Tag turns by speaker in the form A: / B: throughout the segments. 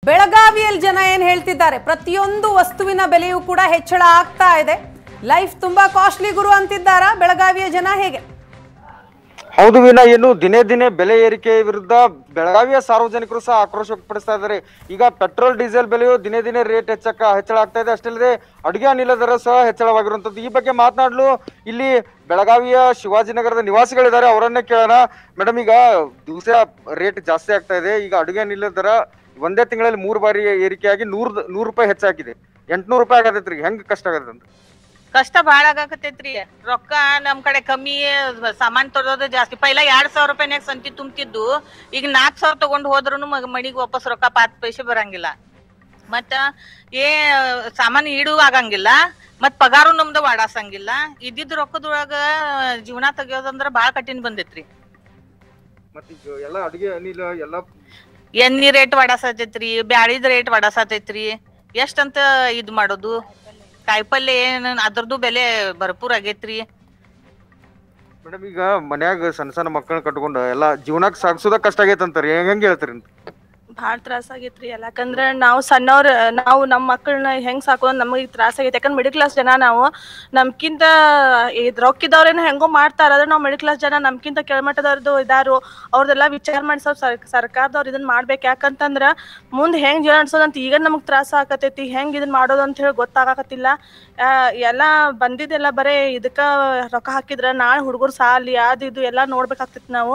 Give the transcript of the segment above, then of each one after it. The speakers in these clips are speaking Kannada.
A: ಬೆಳಗಾವಿಯಲ್ಲಿ ಜನ ಏನ್ ಹೇಳ್ತಿದ್ದಾರೆ ಪ್ರತಿಯೊಂದು ವಸ್ತುವಿನ ಬೆಲೆಯೂ ಕೂಡ ಹೆಚ್ಚಳ ಆಗ್ತಾ ಇದೆ ಲೈಫ್ ತುಂಬಾ ಕಾಸ್ಟ್ಲಿ ಗುರು ಅಂತಿದ್ದಾರಾ ಬೆಳಗಾವಿಯ ಜನ ಹೇಗೆ
B: ಹೌದು ವಿನ ಏನು ದಿನೇ ದಿನೇ ಬೆಲೆ ಏರಿಕೆ ವಿರುದ್ಧ ಬೆಳಗಾವಿಯ ಸಾರ್ವಜನಿಕರು ಸಹ ಆಕ್ರೋಶ ವ್ಯಕ್ತಪಡಿಸ್ತಾ ಇದ್ದಾರೆ ಈಗ ಪೆಟ್ರೋಲ್ ಡೀಸೆಲ್ ಬೆಲೆಯು ದಿನೇ ದಿನೇ ರೇಟ್ ಹೆಚ್ಚಕ್ಕ ಹೆಚ್ಚಳ ಆಗ್ತಾ ಇದೆ ಅಷ್ಟಲ್ಲದೆ ಅಡುಗೆ ಅನಿಲ ದರ ಸಹ ಹೆಚ್ಚಳವಾಗಿರುವಂತದ್ದು ಈ ಬಗ್ಗೆ ಮಾತನಾಡಲು ಇಲ್ಲಿ ಬೆಳಗಾವಿಯ ಶಿವಾಜಿನಗರದ ನಿವಾಸಿಗಳಿದ್ದಾರೆ ಅವರನ್ನೇ ಕೇಳೋಣ ಮೇಡಮ್ ಈಗ ದಿವಸ ರೇಟ್ ಜಾಸ್ತಿ ಆಗ್ತಾ ಇದೆ ಈಗ ಅಡುಗೆ ಅನಿಲ ದರ ಒಂದೇ ತಿಂಗಳಲ್ಲಿ ಮೂರು ಬಾರಿ ಏರಿಕೆಯಾಗಿ ನೂರ್ ನೂರು ರೂಪಾಯಿ ಹೆಚ್ಚಾಗಿದೆ ಎಂಟ್ನೂರು ರೂಪಾಯಿ ಆಗತೈತ್ರಿ ಹೆಂಗ್ ಕಷ್ಟ ಆಗತ್ತೆ ಅಂತ
C: ಕಷ್ಟ ಬಾಳ ಆಗಾಕತೈತ್ರಿ ರೊಕ್ಕ ನಮ್ ಕಡೆ ಕಮ್ಮಿ ಸಾಮಾನ್ ತರೋದು ಜಾಸ್ತಿ ಪೈಲ ಎರಡ್ ಸಾವಿರ ರೂಪಾಯಿನ್ಯಾಗ ಸಂತಿ ತುಂಬ್ತಿದ್ದು ಈಗ ನಾಲ್ಕ್ ಸಾವಿರ ತಗೊಂಡ್ ಹೋದ್ರುನು ಮಗ ಮನಿಗ್ ವಾಪಸ್ ರೊಕ್ಕ ಪಾತ್ ಪೈಸೆ ಬರಂಗಿಲ್ಲ ಮತ್ತ ಏ ಸಾಮಾನ್ ಈಡು ಆಗಂಗಿಲ್ಲ ಮತ್ ಪಗಾರು ನಮ್ದು ವಾಡಾಸಂಗಿಲ್ಲ ಇದ್ದಿದ್ ರೊಕ್ಕದೊಳಗ ಜೀವನ ತೆಗಿಯೋದಂದ್ರ ಬಾಳ ಕಠಿಣ ಬಂದೈತ್ರಿ
B: ಮತ್ತೆ ಈಗ ಎಲ್ಲ ಅಡುಗೆ ಅನಿಲ ಎಲ್ಲ
C: ಎಣ್ಣಿ ರೇಟ್ ವಾಡಾಸತೈತ್ರಿ ಬ್ಯಾಳಿದ್ ರೇಟ್ ವಾಡಾಸತೈತ್ರಿ ಎಷ್ಟಂತ ಇದ್ ಮಾಡೋದು ಕಾಯಿಪಲ್ಲೆ ಏನ್ ಅದ್ರದ್ದು ಬೆಲೆ ಭರ್ಪೂರ್ ಆಗೈತ್ರಿ
B: ಮೇಡಮ್ ಈಗ ಮನ್ಯಾಗ ಸಣ್ಣ ಸಣ್ಣ ಮಕ್ಕಳನ್ನ ಕಟ್ಕೊಂಡು ಎಲ್ಲ ಜೀವನಕ್ಕೆ ಸಾಗಿಸೋದ ಕಷ್ಟ ಆಗೈತೆ ಅಂತಾರೆ ಹೆಂಗ್ ಹೇಳ್ತೀರಿ ಅಂತ
D: ಭಾಳ ತ್ರಾಸ ಆಗೈತ್ರಿ ಯಾಕಂದ್ರೆ ನಾವು ಸಣ್ಣವ್ರ ನಾವು ನಮ್ಮ ಮಕ್ಕಳನ್ನ ಹೆಂಗ್ ಸಾಕೋದ್ ನಮಗೆ ತ್ರಾಸ ಆಗೈತೆ ಯಾಕಂದ್ರೆ ಮಿಡಲ್ ಕ್ಲಾಸ್ ಜನ ನಾವು ನಮ್ಕಿಂತ ಇದ್ ರೊಕ್ಕಿದವ್ರೇನೋ ಹೆಂಗೋ ಮಾಡ್ತಾರ ಆದ್ರೆ ನಾವು ಮಿಡಲ್ ಕ್ಲಾಸ್ ಜನ ನಮ್ಕಿಂತ ಕೆಳಮಟ್ಟದವ್ರದ್ದು ಇದಾರು ಅವ್ರದೆಲ್ಲ ವಿಚಾರ ಮಾಡಿ ಸ್ವಲ್ಪ ಸರ್ ಸರ್ಕಾರದವ್ರು ಇದನ್ನ ಮಾಡ್ಬೇಕು ಯಾಕಂತಂದ್ರ ಮುಂದೆ ಹೆಂಗ್ ಜೀವನ ನಡೆಸೋದಂತ ಈಗ ನಮಗ್ ತ್ರಾಸ ಆಗತೈತಿ ಹೆಂಗ್ ಇದನ್ನ ಮಾಡೋದು ಅಂತ ಹೇಳಿ ಗೊತ್ತಾಗಕತ್ತಿಲ್ಲ ಆ, ಎಲ್ಲ ಬಂದಿದ್ದೆಲ್ಲ ಬರೇ ಇದಕ್ಕ ರೊಕ್ಕ ಹಾಕಿದ್ರ ನಾಳೆ ಹುಡುಗರು ಸಾಲಿ ಅದು ಇದು ಎಲ್ಲ ನೋಡ್ಬೇಕಾಗ್ತೈತಿ ನಾವು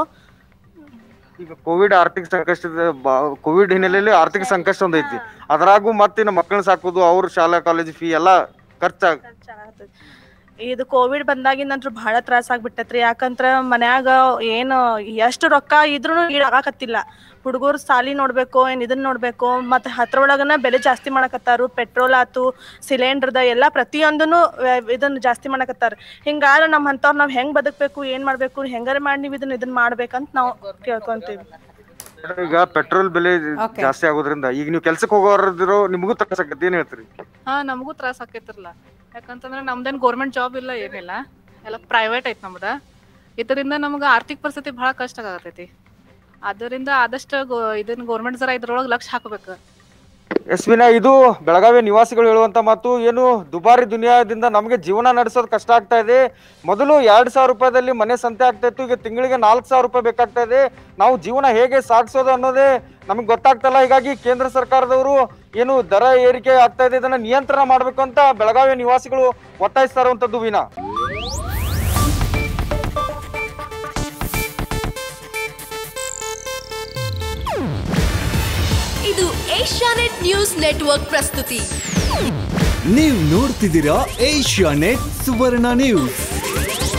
B: ಈಗ ಕೋವಿಡ್ ಆರ್ಥಿಕ ಸಂಕಷ್ಟದ ಕೋವಿಡ್ ಹಿನ್ನೆಲೆಯಲ್ಲಿ ಆರ್ಥಿಕ ಸಂಕಷ್ಟ ಒಂದ್ ಐತಿ ಅದ್ರಾಗೂ ಮತ್ತಿನ್ನ ಮಕ್ಕಳನ್ನ ಸಾಕೋದು ಅವ್ರ ಶಾಲಾ ಕಾಲೇಜ್ ಫೀ ಎಲ್ಲ ಖರ್ಚಾಗ
D: ಖರ್ಚಾಗತ್ತೈತಿ. ಇದು ಕೋವಿಡ್ ಬಂದಾಗಿಂದಂತ್ರು ಬಹಳ ತ್ರಾಸ ಆಗ್ಬಿಟ್ಟೈತ್ರಿ ಯಾಕಂದ್ರ ಮನ್ಯಾಗ ಏನು ಎಷ್ಟು ರೊಕ್ಕ ಇದ್ರೂ ಈಡಾಗಕತ್ತಿಲ್ಲ ಹುಡುಗರು ಸಾಲಿ ನೋಡ್ಬೇಕು ಏನ್ ಇದನ್ನ ನೋಡ್ಬೇಕು ಮತ್ತ ಹತ್ರ ಒಳಗನ ಬೆಲೆ ಜಾಸ್ತಿ ಮಾಡಕತ್ತಾರು ಪೆಟ್ರೋಲ್ ಆತು ಸಿಲಿಂಡರ್ದ ಎಲ್ಲಾ ಪ್ರತಿಯೊಂದನು ಇದನ್ನ ಜಾಸ್ತಿ ಮಾಡಕತ್ತಾರ ಹಿಂಗಾದ್ರೆ ನಮ್ ಅಂತವ್ರ ನಾವ್ ಹೆಂಗ್ ಬದುಕ್ಬೇಕು ಏನ್ ಮಾಡ್ಬೇಕು ಹೆಂಗಾರ ಮಾಡಿ ನೀವ್ ಇದನ್ನ ಇದನ್ನ ಮಾಡ್ಬೇಕಂತ ನಾವ್ ಕೇಳ್ಕೊಂತೀವಿ
B: ಈಗ ಪೆಟ್ರೋಲ್ ಬೆಲೆ
A: Okay.
B: ಜಾಸ್ತಿ ಆಗೋದ್ರಿಂದ ಈಗ ನೀವು ಕೆಲ್ಸಕ್ಕೆ ಹೋಗೋರಿದ್ರು ನಿಮಗೂ ತಕ್ಕಸಕತ್ತೆ ಏನ್ ಹೇಳ್ತೀರಿ
E: ಹಾ ನಮಗೂ ತ್ರಾಸ ಆಕೈತಿರಲ್ಲ ಯಾಕಂತಂದ್ರೆ ನಮ್ದೇನ್ ಗೌರ್ಮೆಂಟ್ ಜಾಬ್ ಇಲ್ಲ ಏನಿಲ್ಲ ಎಲ್ಲ ಪ್ರೈವೇಟ್ ಐತ್ ನಮ್ದ ಇದರಿಂದ ನಮ್ಗೆ ಆರ್ಥಿಕ ಪರಿಸ್ಥಿತಿ ಬಹಳ ಕಷ್ಟ ಆಗತೈತಿ ಅದರಿಂದ ಆದಷ್ಟು ಗೋ- ಇದನ್ನ ಗೌರ್ಮೆಂಟ್ ಜರ ಇದ್ರೊಳಗೆ ಲಕ್ಷ ಹಾಕ್ಬೇಕು
B: ಎಸ್ವಿನ ಇದು ಬೆಳಗಾವಿ ನಿವಾಸಿಗಳು ಹೇಳುವಂತ ಮಾತು ಏನು ದುಬಾರಿ ದುನಿಯಾದಿಂದ ನಮಗೆ ಜೀವನ ನಡೆಸೋದು ಕಷ್ಟ ಆಗ್ತಾ ಇದೆ ಮೊದಲು ಎರಡ್ ಸಾವಿರ ರೂಪಾಯಿದಲ್ಲಿ ಮನೆ ಸಂತೆ ಆಗ್ತಾ ಇತ್ತು ಈಗ ತಿಂಗಳಿಗೆ ನಾಲ್ಕು ಸಾವಿರ ರೂಪಾಯಿ ಬೇಕಾಗ್ತಾ ಇದೆ ನಾವು ಜೀವನ ಹೇಗೆ ಸಾಗಿಸೋದು ಅನ್ನೋದೇ ನಮಗೆ ಗೊತ್ತಾಗ್ತಲ್ಲ ಹೀಗಾಗಿ ಕೇಂದ್ರ ಸರ್ಕಾರದವರು ಏನು ದರ ಏರಿಕೆ ಆಗ್ತಾ ಇದೆ ಇದನ್ನ ನಿಯಂತ್ರಣ ಮಾಡಬೇಕು ಅಂತ ಬೆಳಗಾವಿ ನಿವಾಸಿಗಳು ಒತ್ತಾಯಿಸ್ತಾ ಇರುವಂತದ್ದು ವಿನಾ
F: ಇದು ಏಷ್ಯಾನೆಟ್ ನ್ಯೂಸ್ ನೆಟ್ವರ್ಕ್ ಪ್ರಸ್ತುತಿ
G: ನೀವು ನೋಡ್ತಿದ್ದೀರಾ ಏಷ್ಯಾ ನೆಟ್ ಸುವರ್ಣ ನ್ಯೂಸ್